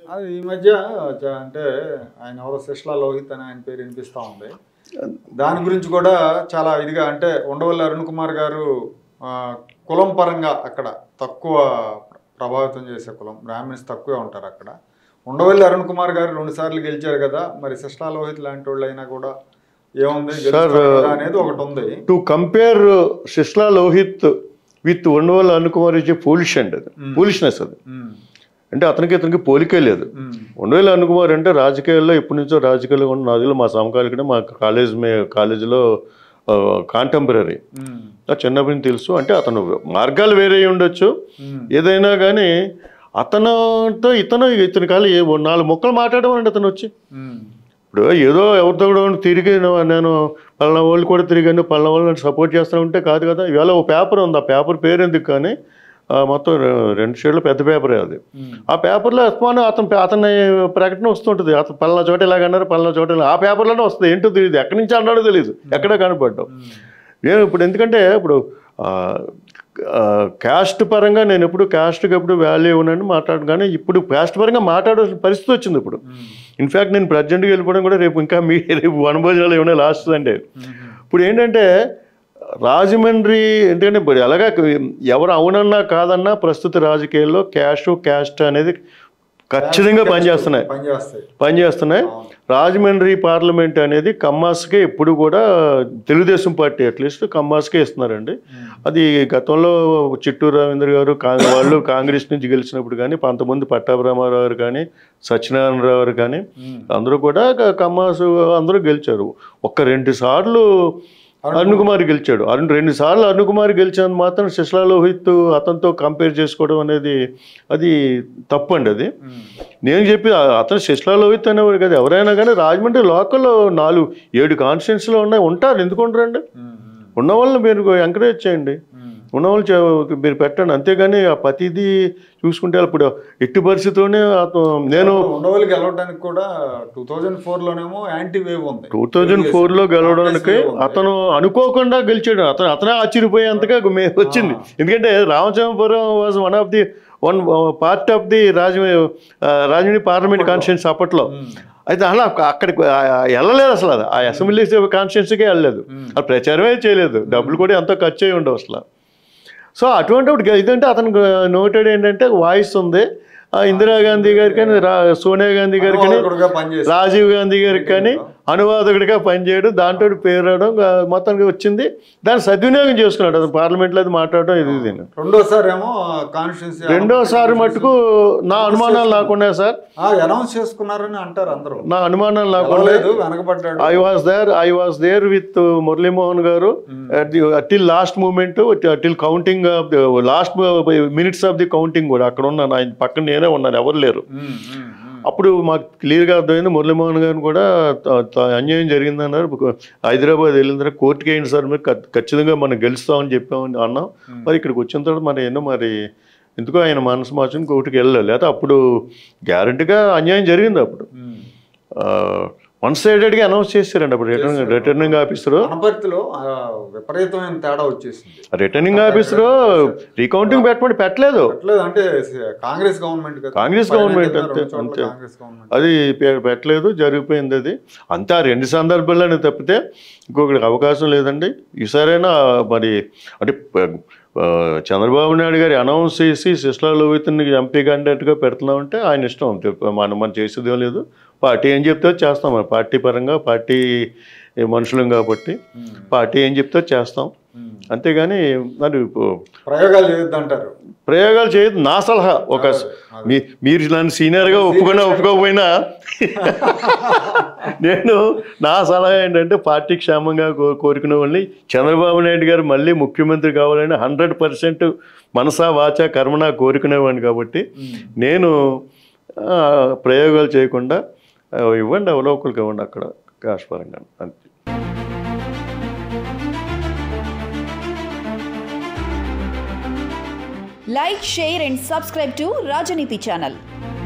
అది ఈ మధ్య చ- అంటే ఆయన ఎవరో శిష్లా లోహిత్ అని ఆయన పేరు వినిపిస్తూ ఉంది దాని గురించి కూడా చాలా ఇదిగా అంటే ఉండవల్లి అరుణ్ కుమార్ గారు ఆ, కులం పరంగా అక్కడ తక్కువ ప్రభావితం చేసే కులం బ్రాహ్మిన్స్ తక్కువే ఉంటారు అక్కడ ఉండవల్లి అరుణ్ కుమార్ గారు రెండు సార్లు గెలిచారు కదా మరి శిష్లా లోహిత్ లాంటి వాళ్ళు అయినా కూడా ఏముంది గెలుస్తారు కదా అనేది ఒకటి ఉంది to compare Sishla Lohith with Undavalli Arunkumar ఇచ్చే ఫూలిష్ అండి అది ఫూలిష్నెస్ అది ఉమ్, అంటే అతనికి ఇతనికి పోలికే లేదు ఉమ్, ఉండవేలు అనుకుమార్ అంటే రాజకీయాల్లో ఎప్పటి నుంచో రాజకీయాల్లో ఉన్న నదులు మా సమకాలికనే మా కాలేజ్ మే కాలేజీలో కాంటెంపరీ ఉమ్, చిన్నప్పటి నుంచి తెలుసు అంటే అతను మార్గాలు వేరే అయి ఉండొచ్చు ఉమ్, ఏదైనా కానీ అతనుతో ఇతను ఇతని కాలు ఏ ఓ నాలుగు మొక్కలు మాట్లాడమండి అతను వచ్చి ఉమ్, ఇప్పుడు ఏదో ఎవరితో కూడా తిరిగి నేను- నేను పలానా వాళ్ళు కూడా తిరిగాను పలానా వాళ్ళు నన్ను సపోర్ట్ చేస్తూ ఉంటే కాదు కదా ఇవాళ ఒక పేపర్ ఉంది ఆ పేపర్ పేరు ఎందుకు కానీ ఆ, మొత్తం రె- రెండు షేడ్లు పెద్ద పేపరే అది ఉమ్, ఆ పేపర్లో అస్మాను అతను అతని ప్రకటన వస్తుంటుంది అతను పలానా చోట ఇలాగ అన్నారు పలానా చోట ఇలా ఆ పేపర్లోనే వస్తుంది ఏంటో తెలియదు ఎక్కడి నుంచి అన్నాడో తెలియదు ఎక్కడ కనపడ్డాం ఉమ్. నేను ఇప్పుడు ఎందుకంటే ఇప్పుడు క్యాస్ట్ పరంగా నేను ఎప్పుడు క్యాస్ట్కి ఎప్పుడు వాల్యూ ఇవ్వనని మాట్లాడు కానీ ఇప్పుడు క్యాస్ట్ పరంగా మాట్లాడాల్సిన పరిస్థితి వచ్చింది ఇప్పుడు ఇన్ఫ్యాక్ట్ నేను ప్రజెంట్గా వెళ్ళిపోవడం కూడా రేపు ఇంకా మీ రేపు వనభోజనాలు ఏమైనా లాస్ట్ అంటే ఇప్పుడు ఏంటంటే రాజమండ్రి ఎందుకంటే ఇప్పుడు ఎలాగా ఎవరు అవునన్నా కాదన్నా ప్రస్తుత రాజకీయాల్లో క్యాష్ క్యాస్ట్ అనేది ఖచ్చితంగా పనిచేస్తున్నాయి పనిచేస్తాయి పనిచేస్తున్నాయి రాజమండ్రి పార్లమెంట్ అనేది కమ్మాస్కే ఎప్పుడు కూడా తెలుగుదేశం పార్టీ అట్లీస్ట్ కమ్మాస్కే ఇస్తున్నారండి అది గతంలో చిట్టూరు రవీంద్ర గారు కాంగ్రెస్ వాళ్ళు కాంగ్రెస్ నుంచి గెలిచినప్పుడు కానీ పంతమంది పట్టాభిరామారావు గారు కానీ సత్యనారాయణరావు గారు కానీ ఉమ్. అందరూ కూడా క- కమ్మాసు అందరూ గెలిచారు ఒక్క రెండు సార్లు అరుణ్ కుమార్ గెలిచాడు అరుణ్ రెండు సార్లు అరుణ్ కుమార్ గెలిచినంత మాత్రం శశిలా లోహిత్ అతనితో కంపేర్ చేసుకోవడం అనేది అది తప్పండి అది ఉమ్. నేను చెప్పి ఆ- అతను శశిలా లోహిత్ అనేవాడు కదా ఎవరైనా కానీ రాజమండ్రి లోకల్లో నాలుగు ఏడు కాన్స్టిట్యున్సీలో ఉన్నాయి ఉంటారు ఎందుకు ఉండరండి ఉమ్. ఉన్న వాళ్ళని మీరు ఎంకరేజ్ చేయండి ఉమ్. ఉన్న వాళ్ళు చే- మీరు పెట్టండి అంతేగాని ఆ ప్రతిదీ చూసుకుంటే ఇప్పుడు ఎట్టి పరిస్థితిలోనే అతను నేను ఉండవల్లి గెలవడానికి కూడా టూ థౌజండ్ ఫోర్ లోనేమో యాంటీ వేవ్ ఉంది టూ థౌజండ్ ఫోర్లో గెలవడానికి కాంగ్రెస్ వేవ్ ఉంది. అతను అనుకోకుండా గెలిచాడు అతను అతనే ఆశ్చర్యపోయేంతగా మే- వచ్చింది ఎందుకంటే Ramachandrapuram was one of the one part of the Raja Rajahmundry parliament constituency అప్పట్లో ఉమ్. అయితే అలా అక్కడికి ఆ- ఆ వెళ్ళలేదు అసలు అది ఆ అసెంబ్లీ కాన్స్టిట్యున్సీకే వెళ్ళలేదు అది ప్రచారమే చేయలేదు డబ్బులు కూడా ఎంతో ఖర్చు అయి ఉండవు అసలు సో అటువంటిప్పుడు ఇదంటే అతనికి నోటెడ్ ఏంటంటే వాయిస్ ఉంది ఆ ఇందిరాగాంధీ గారికి కానీ రా సోనియా గాంధీ గారికి కానీ అనువాదకుడుగా పనిచేసి రాజీవ్ గాంధీ గారికి కానీ అనువాదకుడిగా పనిచేయడం దాంట్లో పేరు రావడం ఆ, మొత్తానికి వచ్చింది దాన్ని సద్వినియోగం చేసుకున్నాడు అతను పార్లమెంట్లో అది మాట్లాడడం ఇది ఇది అని. రెండోసారి ఏమో కాన్స్టిట్యూన్సీ రెండోసారి మటుకు నా అనుమానాలు నాకున్నాయి సార్ అనౌన్స్ చేసుకున్నారని అంటారు అందరూ నా అనుమానాలు నాకున్నాయి గెలవలేదు వెనకబడ్డాడు I was there I was there with Muralimohan garu till last moment till counting last minutes of the counting కూడా అక్కడ ఉన్నాను ఆయన పక్కన నేనే ఉన్నాను ఎవరు లేరు ఉమ్, ఉమ్, ఉమ్. అప్పుడు మాకు క్లియర్గా అర్థమైంది మురళీమోహన్ గారిని కూడా త- త- అన్యాయం జరిగిందన్నారు హైదరాబాద్ వెళ్ళిన తర్వాత కోర్టుకి వేయండి సార్ మీరు ఖ- ఖచ్చితంగా మనం గెలుస్తామని చెప్పామని అన్నాం మరి ఇక్కడికి వచ్చిన తర్వాత మరి ఎన్నో మరి ఎందుకో ఆయన మనసు మార్చుకుని కోర్టుకి వెళ్ళలేదు లేకపోతే అప్పుడు గ్యారంటీగా అన్యాయం జరిగింది అప్పుడు ఉమ్. వన్ సైడెడ్గా అనౌన్స్ చేశారండి అప్పుడు రిటర్నింగ్ రిటర్నింగ్ ఆఫీసరు అనపర్తిలో ఆ, విపరీతమైన తేడా వచ్చేసింది రిటర్నింగ్ ఆఫీసరు రీకౌంటింగ్ పెట్టమని పెట్టలేదు అట్లేదు అంటే కాంగ్రెస్ గవర్నమెంట్ కదా కాంగ్రెస్ పైన గవర్నమెంట్ కింద అంతే, రెండు చోట్ల అంతే. కాంగ్రెస్ గవర్నమెంట్ అది పె- పెట్టలేదు జరిగిపోయింది అది అంతా రెండు సందర్భాల్లోనే తప్పితే ఇంకొకటి అవకాశం లేదండి ఈసారైనా మరి అంటే ప- ఆ, చంద్రబాబు నాయుడు గారి అనౌన్స్ చేసి శిష్లా లోహిత్ని ఎంపీ క్యాండిడేట్గా పెడుతున్నామంటే ఆయన ఇష్టం అంతే. మనం మనం చేసేదే లేదు పార్టీ ఏం చెప్తే అది చేస్తాం మరి పార్టీ పరంగా పార్టీ మనుషులం కాబట్టి ఉమ్, పార్టీ ఏం చెప్తే అది చేస్తాం ఉమ్. అంతేగాని మరి ఇప్పుడు ప్రయోగాలు చేయొద్దంటారు ప్రయోగాలు చేయదు నా సలహా ఒక మీ మీరు నన్ను సీనియర్గా ఒప్పుకున్నా ఒప్పుకోకపోయినా నేను నా సలహా ఏంటంటే పార్టీ క్షేమంగా కో కోరుకునే వాళ్ళని చంద్రబాబు నాయుడు గారు మళ్ళీ ముఖ్యమంత్రి కావాలని హండ్రెడ్ పర్సెంట్ మనసా వాచా కర్మనా కోరుకునేవాడిని కాబట్టి నేను ఆ, ప్రయోగాలు చేయకుండా ఆ, ఇవ్వండి అవలోకులకు ఇవ్వండి అక్కడ కాశ్పరంగా అంతే Like, share and subscribe to Rajaniti channel.